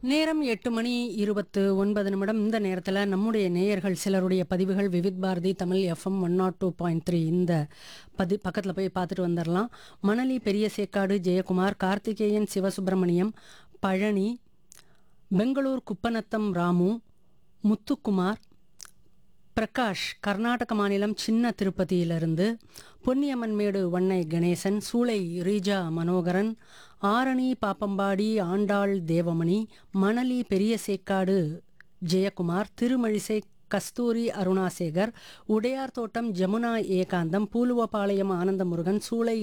நேரம் எட்டு மணி இருபத்து ஒன்பது நிமிடம் இந்த நேரத்தில் நம்முடைய நேயர்கள் சிலருடைய பதிவுகள் Vividh Bharati Tamil FM one nought two point three இந்த பதி பக்கத்தில் போய் பார்த்துட்டு வந்துடலாம் மணலி பெரிய சேக்காடு ஜெயக்குமார் கார்த்திகேயன் சிவசுப்பிரமணியம் பழனி பெங்களூர் குப்பநத்தம் ராமு முத்துக்குமார் பிரகாஷ் கர்நாடக மாநிலம் சின்ன திருப்பதியிலிருந்து பொன்னியம்மன்மேடு வண்ணை கணேசன் சூளை ரீஜா மனோகரன் ஆரணி பாப்பம்பாடி ஆண்டாள் தேவமணி மணலி பெரிய சேக்காடு ஜெயக்குமார் திருமழிசை கஸ்தூரி அருணாசேகர் உடையார் தோட்டம் ஜமுனா ஏகாந்தம் பூலுவபாளையம் ஆனந்தமுருகன் சூளை